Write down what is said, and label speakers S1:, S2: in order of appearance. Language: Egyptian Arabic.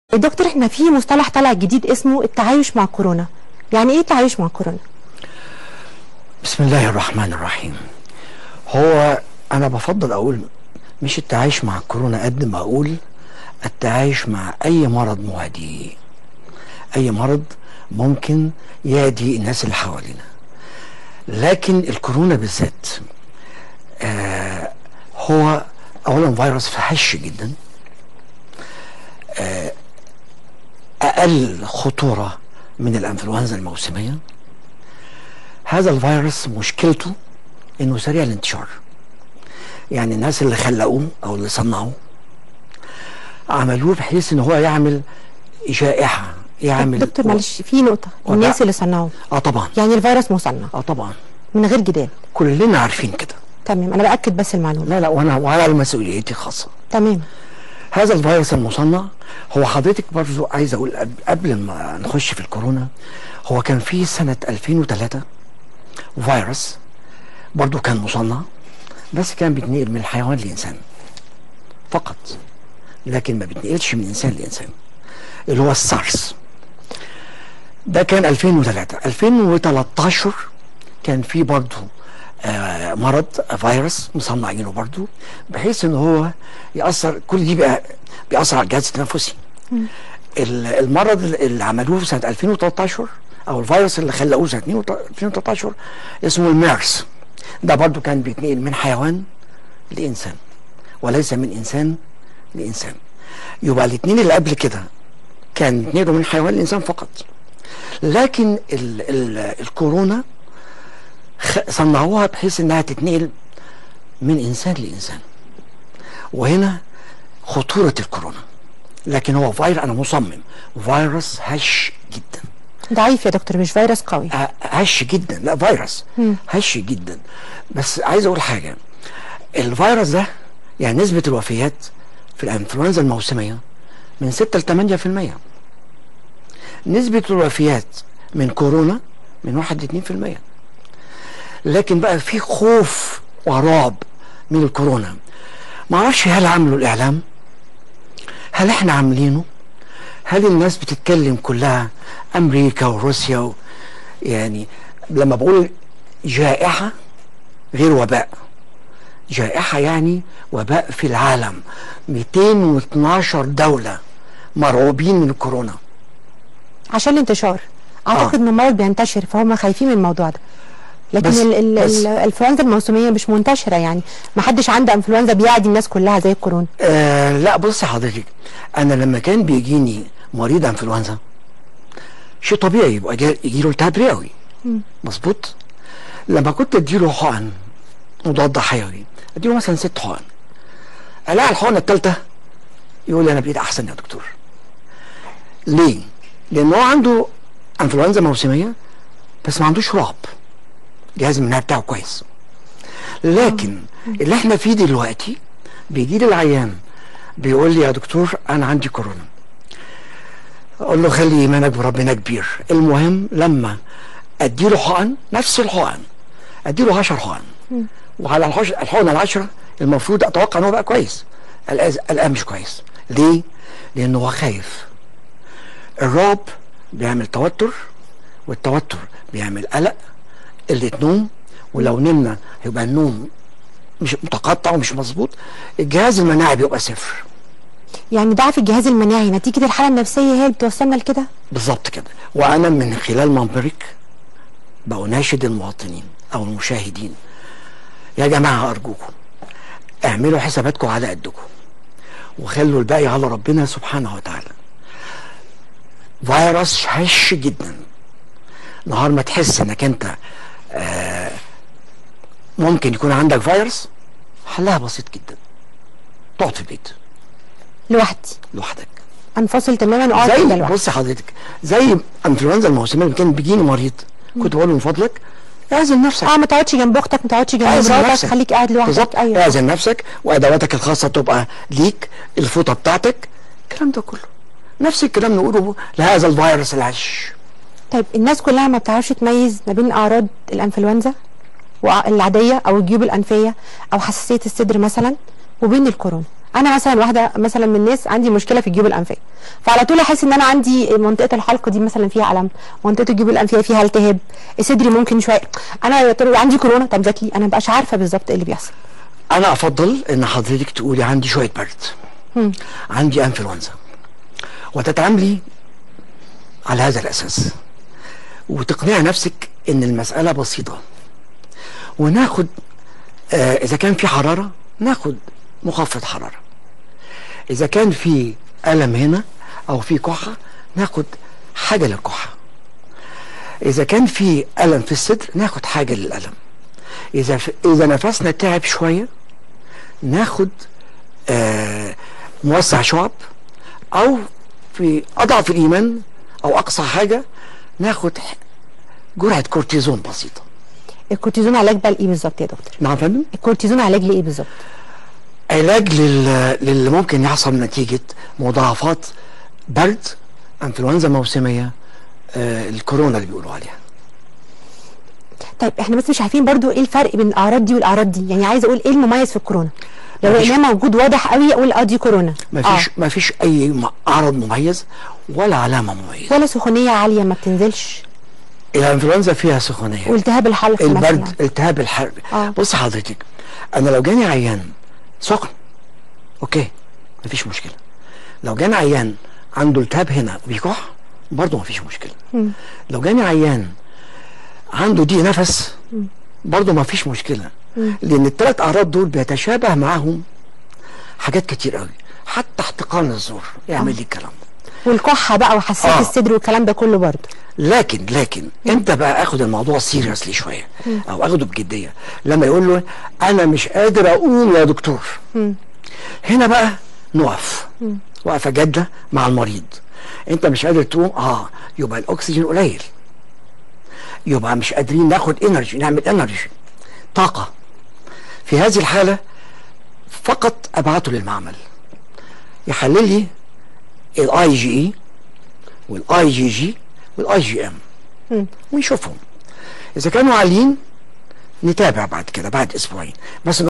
S1: دكتور احنا في مصطلح طلع جديد اسمه التعايش مع كورونا يعني ايه التعايش مع كورونا
S2: بسم الله الرحمن الرحيم هو انا بفضل اقول مش التعايش مع الكورونا قد ما اقول التعايش مع اي مرض معدي اي مرض ممكن يعدي الناس اللي حوالينا لكن الكورونا بالذات آه هو اولا فيروس فحش جدا آه اقل خطوره من الانفلونزا الموسميه هذا الفيروس مشكلته انه سريع الانتشار يعني الناس اللي خلقوه او اللي صنعوه عملوه بحيث ان هو يعمل جائحه يعمل
S1: دكتور معلش في نقطة
S2: وبقى-
S1: الناس اللي صنعوه
S2: اه طبعا
S1: يعني الفيروس مصنع
S2: اه طبعا
S1: من غير جدال
S2: كلنا عارفين كده
S1: تمام انا باكد بس المعلومة
S2: لا لا وانا وعلى مسؤوليتي الخاصه
S1: تمام
S2: هذا الفيروس المصنع هو حضرتك برضو عايز اقول قبل- قبل ما نخش في الكورونا هو كان في سنة 2003 فيروس برضو كان مصنع بس كان بيتنقل من الحيوان للإنسان فقط لكن ما بيتنقلش من إنسان لإنسان اللي هو السارس ده كان 2003 2013 كان في برضو آه مرض آه، فيروس مصنعينه برضو بحيث ان هو ياثر كل دي بقى بيأثر على الجهاز التنفسي ال- المرض اللي عملوه في سنه 2013 او الفيروس اللي خلقوه سنه 2013 اسمه الميرس ده برضو كان بيتنقل من حيوان لانسان وليس من انسان لانسان يبقى الاثنين اللي قبل كده كان بيتنقلوا من حيوان لانسان فقط لكن ال ال الكورونا خ- صنعوها بحيث انها تتنقل من انسان لانسان وهنا خطورة الكورونا لكن هو فيروس انا مصمم فيروس هش جدا
S1: ضعيف يا دكتور مش فيروس قوي
S2: ه- هش جدا لا فيروس هش جدا بس عايز اقول حاجة الفيروس ده يعني نسبة الوفيات في الانفلونزا الموسمية من 6 ل 8% نسبة الوفيات من كورونا من 1 ل 2% لكن بقى في خوف ورعب من الكورونا ما اعرفش هل عملوا الاعلام هل احنا عاملينه هل الناس بتتكلم كلها امريكا وروسيا و يعني لما بقول جائحه غير وباء جائحه يعني وباء في العالم 212 دوله مرعوبين من الكورونا
S1: عشان الانتشار اعتقد ان المرض بينتشر فهم خايفين من الموضوع ده لكن
S2: بس-
S1: ال- ال-
S2: بس-
S1: ال- الانفلونزا الموسميه مش منتشره يعني ما حدش عنده انفلونزا بيعدي الناس كلها زي الكورونا
S2: آه لا بص حضرتك انا لما كان بيجيني مريض انفلونزا شيء طبيعي يبقى جا- يجي له التهاب رئوي مظبوط لما كنت اديله حقن مضاد حيوي اديله مثلا ست حقن الاقي الحقنه الثالثه يقول لي انا بقيت احسن يا دكتور ليه؟ لان هو عنده انفلونزا موسميه بس ما عندوش رعب الجهاز المناعي بتاعه كويس لكن اللي احنا فيه دلوقتي بيجي لي العيان بيقول لي يا دكتور انا عندي كورونا اقول له خلي ايمانك بربنا كبير المهم لما اديله حقن نفس الحقن اديله 10 حقن وعلى الحش- الحقنه العشره المفروض اتوقع ان هو بقى كويس الآن الآن مش كويس ليه؟ لانه هو خايف الرعب بيعمل توتر والتوتر بيعمل قلق قله نوم ولو نمنا هيبقى النوم مش متقطع ومش مظبوط الجهاز المناعي بيبقى صفر
S1: يعني ضعف الجهاز المناعي نتيجه الحاله النفسيه هي اللي بتوصلنا لكده
S2: بالظبط كده وانا من خلال منبرك بأناشد المواطنين او المشاهدين يا جماعه ارجوكم اعملوا حساباتكم على قدكم وخلوا الباقي على ربنا سبحانه وتعالى فيروس هش جدا نهار ما تحس انك انت آه ممكن يكون عندك فيروس حلها بسيط جدا تقعد في البيت
S1: لوحدي
S2: لوحدك
S1: انفصل تماما اقعد كده
S2: زي
S1: لوحدي
S2: بص حضرتك زي انفلونزا الموسميه اللي كان بيجيني مريض كنت بقول له من فضلك اعزل نفسك
S1: اه ما تقعدش جنب اختك ما تقعدش جنب
S2: اعزل
S1: مراتك
S2: نفسك
S1: خليك قاعد لوحدك
S2: بالظبط
S1: ايوه
S2: اعزل نفسك وادواتك الخاصه تبقى ليك الفوطه بتاعتك الكلام ده كله نفس الكلام نقوله لهذا الفيروس الهش
S1: طيب الناس كلها ما بتعرفش تميز ما بين اعراض الانفلونزا وع- العاديه او الجيوب الانفيه او حساسيه الصدر مثلا وبين الكورونا انا مثلا واحده مثلا من الناس عندي مشكله في الجيوب الانفيه فعلى طول احس ان انا عندي منطقه الحلق دي مثلا فيها الم منطقه الجيوب الانفيه فيها التهاب صدري ممكن شويه انا طب عندي كورونا طب جات لي انا مبقاش عارفه بالظبط ايه اللي بيحصل
S2: انا افضل ان حضرتك تقولي عندي شويه برد عندي انفلونزا وتتعاملي على هذا الاساس وتقنعي نفسك ان المساله بسيطه وناخد آه اذا كان في حراره ناخد مخفض حراره اذا كان في الم هنا او في كحه ناخد حاجه للكحه اذا كان في الم في الصدر ناخد حاجه للالم اذا ف... اذا نفسنا تعب شويه ناخد آه موسع شعب او في اضعف الايمان او اقصى حاجه ناخد ح- جرعه كورتيزون بسيطه
S1: الكورتيزون علاج بقى لايه بالظبط يا دكتور
S2: نعم يا فندم
S1: الكورتيزون علاج لايه بالظبط
S2: علاج لل... للي ممكن يحصل نتيجه مضاعفات برد انفلونزا موسميه آه الكورونا اللي بيقولوا عليها
S1: طيب احنا بس مش عارفين برضو ايه الفرق بين الاعراض دي والاعراض دي يعني عايزه اقول ايه المميز في الكورونا لو
S2: مفيش-
S1: لقيناه موجود واضح قوي اقول اه دي كورونا
S2: ما فيش ما فيش اي م- عرض مميز ولا علامه مميزه
S1: ولا سخونيه عاليه ما بتنزلش
S2: الانفلونزا فيها سخونيه
S1: والتهاب الحلق
S2: البرد
S1: مثلا
S2: التهاب الحرق
S1: آه.
S2: بص حضرتك انا لو جاني عيان سخن اوكي مفيش مشكله لو جاني عيان عنده التهاب هنا وبيكح برضه مفيش مشكله لو جاني عيان عنده ضيق نفس برضه مفيش مشكله لان الثلاث اعراض دول بيتشابه معاهم حاجات كتير قوي حتى احتقان الزور يعمل لي الكلام ده
S1: والكحه بقى وحساسيه
S2: آه.
S1: الصدر والكلام ده كله برضو
S2: لكن لكن امتى بقى اخد الموضوع سيريسلي شويه او اخده بجديه لما يقول له انا مش قادر اقوم يا دكتور هنا بقى نقف وقفه جاده مع المريض انت مش قادر تقوم اه يبقى الاكسجين قليل يبقى مش قادرين ناخد انرجي نعمل انرجي طاقه في هذه الحاله فقط ابعته للمعمل يحلل لي الاي جي اي والاي جي جي والاي جي ام ونشوفهم اذا كانوا عاليين نتابع بعد كده بعد اسبوعين بس